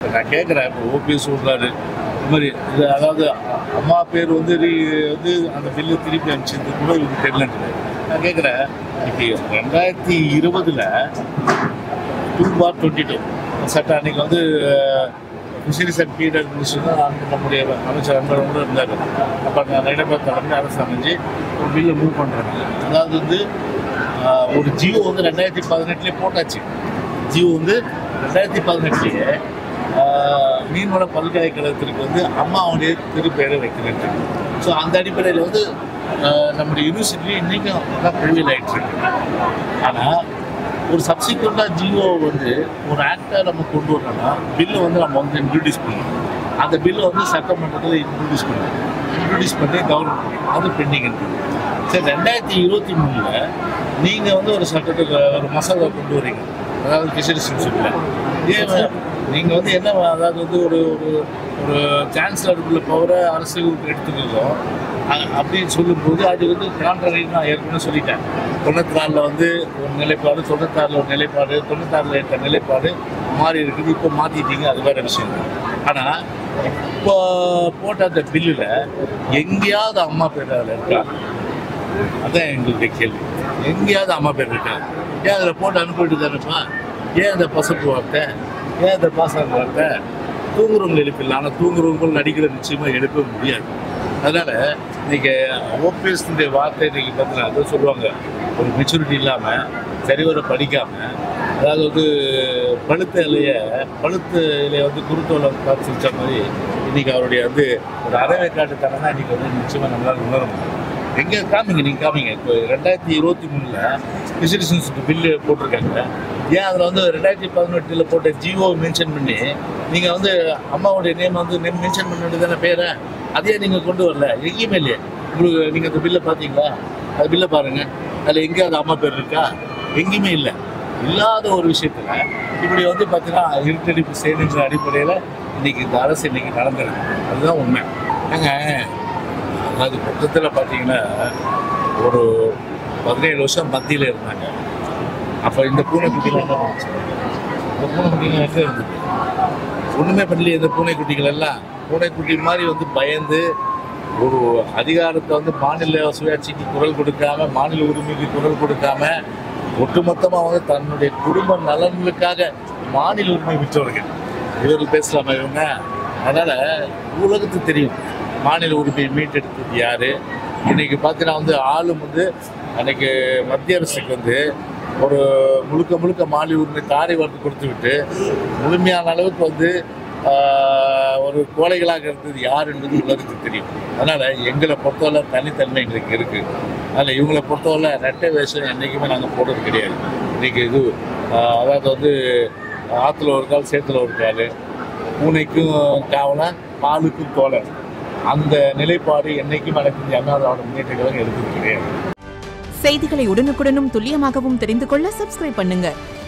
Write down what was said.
நான் கேட்குறேன் இப்போ ஓபிஎஸ் சொல்கிறாரு இந்த மாதிரி இது அதாவது அம்மா பேர் வந்து ரீ- வந்து அந்த பில்லு திருப்பி அனுப்பிச்சது கூட இவருக்கு தெரியலன்றது நான் கேட்குறேன் இப்போ ரெண்டாயிரத்தி இருபதில் டூ பார் டுவெண்ட்டி டூ சட்டம் அன்னைக்கு வந்து ஃபிஷரிஸ் அண்ட் பீடர் மினிஸ்டர் தான் அங்க நம்முடைய அமைச்சர் அன்பர் கூட இருந்தார் அப்போ நான் நடைபெற தலைமை அரசு அமைஞ்சு ஒரு பில்லை மூவ் பண்ணுறாங்க அதாவது வந்து ஆஹ், ஒரு ஜியோ வந்து ரெண்டாயிரத்தி பதினெட்டுலேயே போட்டாச்சு ஜியோ வந்து ரெண்டாயிரத்தி பதினெட்டுலேயே மீன்வள பல்கலைக்கழகத்திற்கு வந்து அம்மாவுடைய திருப்பெயரை வைக்கிறேன் ஸோ அந்த அடிப்படையில் வந்து ஆஹ், நம்முடைய யூனிவர்சிட்டி இன்றைக்கும் அதான் ப்ரிவியல் ஆகிட்டு இருக்கு ஆனால் ஒரு சப்சிக்வெண்ட்டாக ஜியோ வந்து ஒரு ஆக்டாக நம்ம கொண்டு வரணும்னா பில்லு வந்து நம்ம வந்து இன்ட்ரடியூஸ் பண்ணணும் அந்த பில்லை வந்து சட்டமன்றத்தில் இன்ட்ரடியூஸ் பண்ணணும் இன்ட்ரடியூஸ் பண்ணி கவர்மெண்ட் அது பெண்டிங் இருக்குது சரி ரெண்டாயிரத்தி இருபத்தி மூணில் நீங்கள் வந்து ஒரு சட்டத்துக்கு ஒரு மசோதா கொண்டு வரீங்க அதாவது ஃபிஷரிஸ் இன்ஸ்டியூட்டில் ஏன் நீங்கள் வந்து என்ன அதாவது வந்து ஒரு ஒரு ஒரு சான்சலருக்குள்ள பவரை அரசு எடுத்துக்கிறோம் அ- அப்படின்னு சொல்லும்போது அது வந்து கான்ட்ரரி நான் ஏற்கனவே சொல்லிட்டேன் தொண்ணூற்றி நாலில் வந்து ஒரு நிலைப்பாடு தொண்ணூத்தாறில் ஒரு நிலைப்பாடு தொண்ணூத்தாறில் இருக்க நிலைப்பாடு மாறி இருக்குது இப்போ மாற்றிட்டீங்க அது வேறு விஷயம் ஆனால் இப்போ போட்ட அந்த பில்லில் எங்கேயாவது அம்மா பேர் அதில் இருக்கா அதான் எங்களுடைய கேள்வி எங்கேயாவது அம்மா பேர் இருக்கா ஏன் அதில் போட்டு அனுப்பிட்டு தானேப்பா ஏன் அந்த பசப்பு வார்த்தை ஏன் அந்த பாசம் வார்த்தை தூங்குறவங்க எழுப்பிடலாம் ஆனால் தூங்குறவங்க நடிக்கிற நிச்சயமாக எழுப்ப முடியாது அதனால் இன்னைக்கு ஓபிஎஸ்னுடைய வார்த்தை இன்னைக்கு பார்த்தீங்கன்னா அதை சொல்லுவாங்க ஒரு மெச்சூரிட்டி இல்லாமல் சரிவர படிக்காமல் அதாவது வந்து பழுத்த இலைய பழுத்த இலைய வந்து குருத்தோலை பார்த்து சிரிச்ச மாதிரி இன்னைக்கு அவருடைய வந்து ஒரு அறவை காட்டுத்தனம் தான் இன்னைக்கு வந்து நிச்சயமாக நம்மளால் உணர முடியும் எங்கே காமிங்க நீங்கள் காமிங்க இப்போ ரெண்டாயிரத்தி இருபத்தி மூணில் ஃபிஷரிஸ் பில்லு போட்டிருக்காங்க ஏன் அதில் வந்து ரெண்டாயிரத்தி பதினெட்டில் போட்ட ஜிஓ மென்ஷன் பண்ணி நீங்கள் வந்து அம்மாவுடைய நேம் வந்து நேம் மென்ஷன் பண்ண வேண்டியதான பேரை அதையே நீங்கள் கொண்டு வரல எங்கேயுமே இல்லையே உங்களுக்கு நீங்கள் அந்த பில்லை பார்த்தீங்களா அது பில்லை பாருங்கள் அதில் எங்கேயாவது அம்மா பேர் இருக்கா எங்கேயுமே இல்லை இல்லாத ஒரு விஷயத்தில் இப்படி வந்து பார்த்தீங்கன்னா இருட்டடிப்பு செய்யணுன்ற அடிப்படையில் இன்னைக்கு இந்த அரசு இன்னைக்கு நடந்திருக்கு அதுதான் உண்மை ஏங்க அது மொத்தத்தில் பார்த்தீங்கன்னா ஒரு பதினேழு வருஷம் மத்தியில் இருந்தாங்க அப்போ இந்த பூனைக்குட்டிகள் என்ன பண்ணுச்சு இந்த பூனைக்குட்டிகள் எங்கே இருந்தது ஒன்றுமே பண்ணலையே இந்த பூனைக்குட்டிகள் எல்லாம் பூனைக்குட்டி மாதிரி வந்து பயந்து ஒரு அதிகாரத்தை வந்து மாநில சுயாட்சிக்கு குரல் கொடுக்காம மாநில உரிமைக்கு குரல் கொடுக்காம ஒட்டுமொத்தமாக வந்து தன்னுடைய குடும்ப நலன்களுக்காக மாநில உரிமை விற்றவர்கள் இவர்கள் பேசலாமா இவங்க அதனால உலகத்துக்கு தெரியும் மாநில உரிமையை மீட்டெடுத்தது யாரு இன்னைக்கு பார்த்தீங்கன்னா வந்து ஆளும் வந்து அன்னைக்கு மத்திய அரசுக்கு வந்து ஒரு முழுக்க முழுக்க மாநில உரிமை தாரை வார்த்து கொடுத்து விட்டு முழுமையான அளவுக்கு வந்து ஆஹ், ஒரு கோழைகளாக இருந்தது யார் என்பது உலகத்துக்கு தெரியும் அதனால் எங்களை பொறுத்தவரை தனித்தன்மை எங்களுக்கு இருக்குது அதில் இவங்களை பொறுத்தவரை ரெட்டை வேஷம் என்றைக்குமே நாங்கள் போடுறது கிடையாது இன்றைக்கி இது ஆஹ், அதாவது வந்து ஆற்றுல ஒரு கால் சேத்துல ஒரு கால் பூனைக்கும் காவலன் பாலுக்கும் தோழன் அந்த நிலைப்பாடு என்னைக்கும் எனக்கு இந்த அண்ணா திராவிட முன்னேற்ற கழகம் எடுத்தது கிடையாது செய்திகளை உடனுக்குடனும் துல்லியமாகவும் தெரிந்து கொள்ள சப்ஸ்கிரைப் பண்ணுங்க